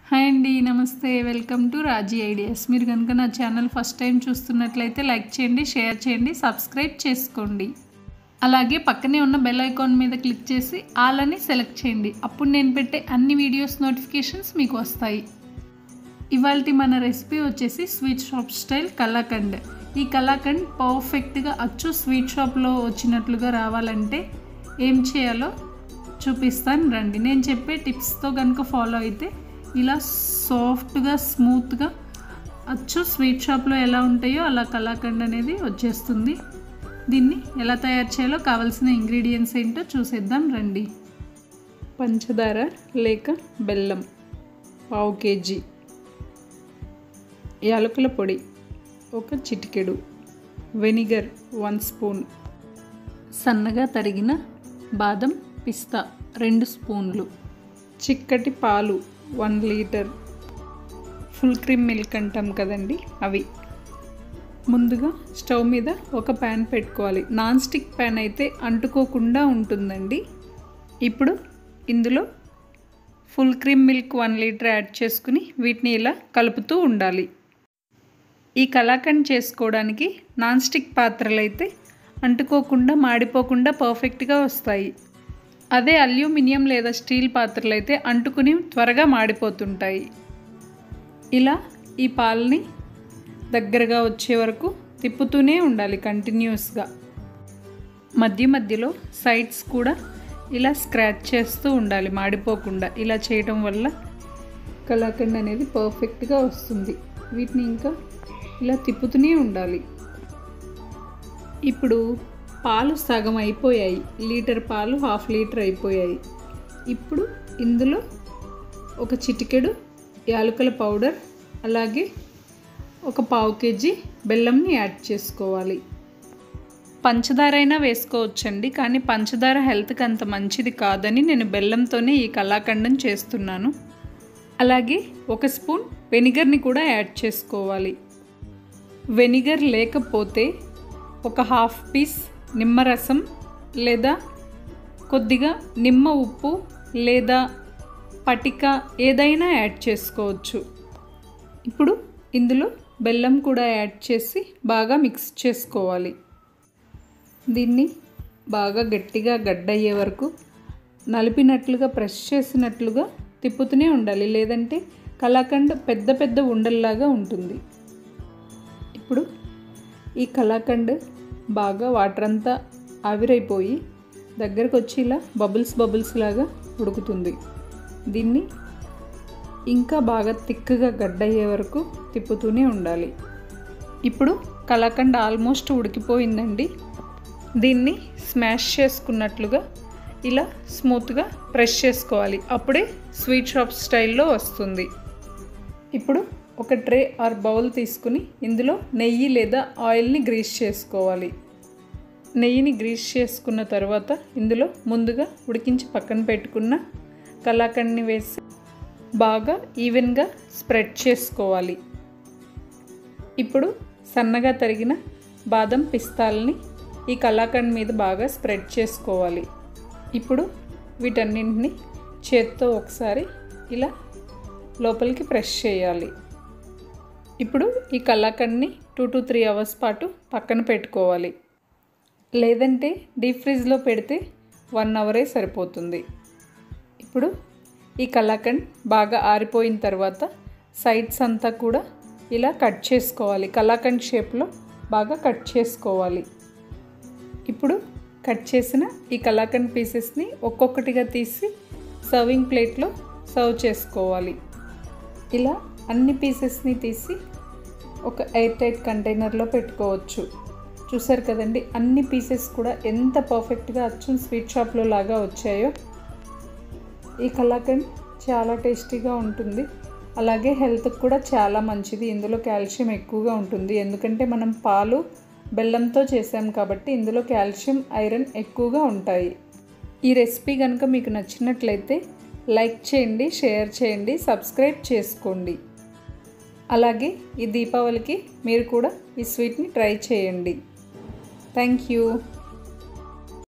hi అండి నమస్తే welcome to Raji ideas మీరు కనుక నా ఛానల్ ఫస్ట్ టైం చూస్తున్నట్లయితే లైక్ చేయండి షేర్ చేయండి సబ్స్క్రైబ్ చేసుకోండి అలాగే పక్కనే ఉన్న బెల్ ఐకాన్ మీద క్లిక్ చేసి ఆల్ అని సెలెక్ట్ చేయండి అప్పుడు నేను పెట్టే అన్ని వీడియోస్ నోటిఫికేషన్స్ మీకు వస్తాయి ఇవాళ మన రెసిపీ వచ్చేసి స్వీట్ షాప్ స్టైల్ కలాకండ్ ఈ కలాకండ్ పర్ఫెక్ట్గా అచ్చు స్వీట్ షాప్లో వచ్చినట్లుగా రావాలంటే ఏం చేయాలో చూపిస్తాను రండి నేను చెప్పే టిప్స్తో కనుక ఫాలో అయితే ఇలా సాఫ్ట్గా స్మూత్గా అచ్చు స్వీట్ షాప్లో ఎలా ఉంటాయో అలా కలాకండ్ అనేది వచ్చేస్తుంది దీన్ని ఎలా తయారు చేయాలో కావాల్సిన ఇంగ్రీడియంట్స్ ఏంటో చూసేద్దాం రండి పంచదార లేక బెల్లం పావు కేజీ యాలకుల పొడి ఒక చిటికెడు వెనిగర్ వన్ స్పూన్ సన్నగా తరిగిన బాదం పిస్తా రెండు స్పూన్లు చిక్కటి పాలు one litre full cream milk అంటాం కదండి అవి ముందుగా స్టవ్ మీద ఒక ప్యాన్ పెట్టుకోవాలి నాన్ స్టిక్ ప్యాన్ అయితే అంటుకోకుండా ఉంటుందండి ఇప్పుడు ఇందులో full cream milk one litre add చేసుకుని వీటిని ఇలా కలుపుతూ ఉండాలి ఈ కలాకండ్ చేసుకోవడానికి నాన్ స్టిక్ పాత్రలు అయితే అంటుకోకుండా మాడిపోకుండా పర్ఫెక్ట్గా వస్తాయి అదే అల్యూమినియం లేదా స్టీల్ పాత్రలు అయితే అంటుకుని త్వరగా మాడిపోతుంటాయి ఇలా ఈ పాలని దగ్గరగా వచ్చే వరకు తిప్పుతూనే ఉండాలి కంటిన్యూస్గా మధ్య మధ్యలో సైడ్స్ కూడా ఇలా స్క్రాచ్ చేస్తూ ఉండాలి మాడిపోకుండా ఇలా చేయడం వల్ల కలాకండ్ అనేది పర్ఫెక్ట్గా వస్తుంది వీటిని ఇంకా ఇలా తిప్పుతూనే ఉండాలి ఇప్పుడు పాలు సగం అయిపోయాయి లీటర్ పాలు హాఫ్ లీటర్ అయిపోయాయి ఇప్పుడు ఇందులో ఒక చిటికెడు యాలకుల పౌడర్ అలాగే ఒక పావు కేజీ బెల్లంని యాడ్ చేసుకోవాలి పంచదార అయినా వేసుకోవచ్చండి కానీ పంచదార హెల్త్కి అంత మంచిది కాదని నేను బెల్లంతోనే ఈ కలాకండం చేస్తున్నాను అలాగే ఒక స్పూన్ వెనిగర్ని కూడా యాడ్ చేసుకోవాలి వెనిగర్ లేకపోతే ఒక హాఫ్ పీస్ నిమ్మరసం లేదా కొద్దిగా నిమ్మ ఉప్పు లేదా పటిక ఏదైనా యాడ్ చేసుకోవచ్చు ఇప్పుడు ఇందులో బెల్లం కూడా యాడ్ చేసి బాగా మిక్స్ చేసుకోవాలి దీన్ని బాగా గట్టిగా గడ్డయ్యే వరకు నలిపినట్లుగా ప్రెస్ చేసినట్లుగా తిప్పుతూనే ఉండాలి లేదంటే కలాకండ్ పెద్ద పెద్ద ఉండల్లాగా ఉంటుంది ఇప్పుడు ఈ కలాకండ్ బాగా వాటర్ అంతా ఆవిరైపోయి దగ్గరకు వచ్చి ఇలా బబుల్స్ బబుల్స్ లాగా ఉడుకుతుంది దీన్ని ఇంకా బాగా తిక్కుగా గడ్డయ్యే వరకు తిప్పుతూనే ఉండాలి ఇప్పుడు కలాకండ్ ఆల్మోస్ట్ ఉడికిపోయిందండి దీన్ని స్మాష్ చేసుకున్నట్లుగా ఇలా స్మూత్గా ప్రెస్ చేసుకోవాలి అప్పుడే స్వీట్ షాప్ స్టైల్లో వస్తుంది ఇప్పుడు ఒక ట్రే ఆర్ బౌల్ తీసుకుని ఇందులో నెయ్యి లేదా ఆయిల్ని గ్రీస్ చేసుకోవాలి నెయ్యిని గ్రీస్ చేసుకున్న తర్వాత ఇందులో ముందుగా ఉడికించి పక్కన పెట్టుకున్న కలాకండ్ని వేసి బాగా ఈవెన్గా స్ప్రెడ్ చేసుకోవాలి ఇప్పుడు సన్నగా తరిగిన బాదం పిస్తాలని ఈ కలాకండ్ మీద బాగా స్ప్రెడ్ చేసుకోవాలి ఇప్పుడు వీటన్నింటిని చేత్తో ఒకసారి ఇలా లోపలికి ప్రెస్ చేయాలి ఇప్పుడు ఈ కలాకండ్ని టూ టు త్రీ అవర్స్ పాటు పక్కన పెట్టుకోవాలి లేదంటే డీప్ ఫ్రిడ్జ్లో పెడితే వన్ అవరే సరిపోతుంది ఇప్పుడు ఈ కలాకండ్ బాగా ఆరిపోయిన తర్వాత సైడ్స్ అంతా కూడా ఇలా కట్ చేసుకోవాలి కలాకండ్ షేప్లో బాగా కట్ చేసుకోవాలి ఇప్పుడు కట్ చేసిన ఈ కలాకండ్ పీసెస్ని ఒక్కొక్కటిగా తీసి సర్వింగ్ ప్లేట్లో సర్వ్ చేసుకోవాలి ఇలా అన్ని పీసెస్ని తీసి ఒక ఎయిర్ టైట్ కంటైనర్లో పెట్టుకోవచ్చు చూసారు కదండి అన్ని పీసెస్ కూడా ఎంత పర్ఫెక్ట్గా అచ్చు స్వీట్ షాప్లో లాగా వచ్చాయో ఈ కలాకండ్ చాలా టేస్టీగా ఉంటుంది అలాగే హెల్త్కి కూడా చాలా మంచిది ఇందులో కాల్షియం ఎక్కువగా ఉంటుంది ఎందుకంటే మనం పాలు బెల్లంతో చేసాం కాబట్టి ఇందులో కాల్షియం ఐరన్ ఎక్కువగా ఉంటాయి ఈ రెసిపీ కనుక మీకు నచ్చినట్లయితే లైక్ చేయండి షేర్ చేయండి సబ్స్క్రైబ్ చేసుకోండి అలాగే ఈ దీపావళికి మీరు కూడా ఈ స్వీట్ని ట్రై చేయండి థ్యాంక్ యూ